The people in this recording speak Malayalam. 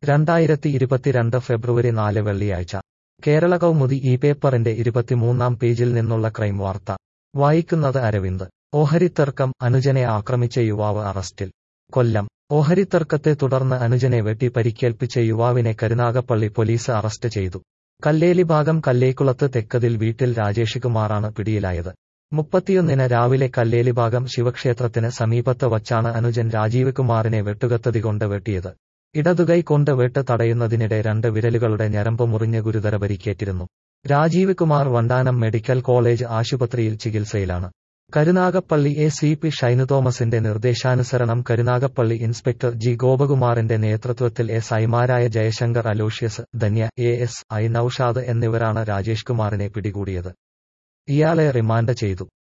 രണ്ടായിരത്തി ഇരുപത്തിരണ്ട് ഫെബ്രുവരി നാല് വെള്ളിയാഴ്ച കേരള കൗമുദി ഈ പേപ്പറിന്റെ ഇരുപത്തിമൂന്നാം പേജിൽ നിന്നുള്ള ക്രൈം വാർത്ത വായിക്കുന്നത് അരവിന്ദ് ഓഹരിത്തർക്കം അനുജനെ ആക്രമിച്ച യുവാവ് അറസ്റ്റിൽ കൊല്ലം ഓഹരിത്തർക്കത്തെ തുടർന്ന് അനുജനെ വെട്ടി പരിക്കേൽപ്പിച്ച യുവാവിനെ കരുനാഗപ്പള്ളി പോലീസ് അറസ്റ്റ് ചെയ്തു കല്ലേലി ഭാഗം കല്ലേക്കുളത്ത് തെക്കതിൽ വീട്ടിൽ രാജേഷ് കുമാറാണ് പിടിയിലായത് മുപ്പത്തിയൊന്നിന് രാവിലെ കല്ലേലി ഭാഗം ശിവക്ഷേത്രത്തിന് സമീപത്ത് വച്ചാണ് അനുജൻ രാജീവ് കുമാറിനെ വെട്ടുകത്തതികൊണ്ട് വെട്ടിയത് ഇടതുകൈ കൊണ്ട് വെട്ട് തടയുന്നതിനിടെ രണ്ട് വിരലുകളുടെ ഞരമ്പ് മുറിഞ്ഞ് ഗുരുതര പരിക്കേറ്റിരുന്നു രാജീവ് കുമാർ വണ്ടാനം മെഡിക്കൽ കോളേജ് ആശുപത്രിയിൽ ചികിത്സയിലാണ് Karunagappally A C P Shainu തോമസിന്റെ നിർദ്ദേശാനുസരണം കരുനാഗപ്പള്ളി ഇൻസ്പെക്ടർ ജി ഗോപകുമാറിന്റെ നേതൃത്വത്തിൽ എസ് ഐമാരായ Jayashankar Aloysius Dhanya A S I Naushad എന്നിവരാണ് രാജേഷ് കുമാറിനെ പിടികൂടിയത് ഇയാളെ റിമാൻഡ് ചെയ്തു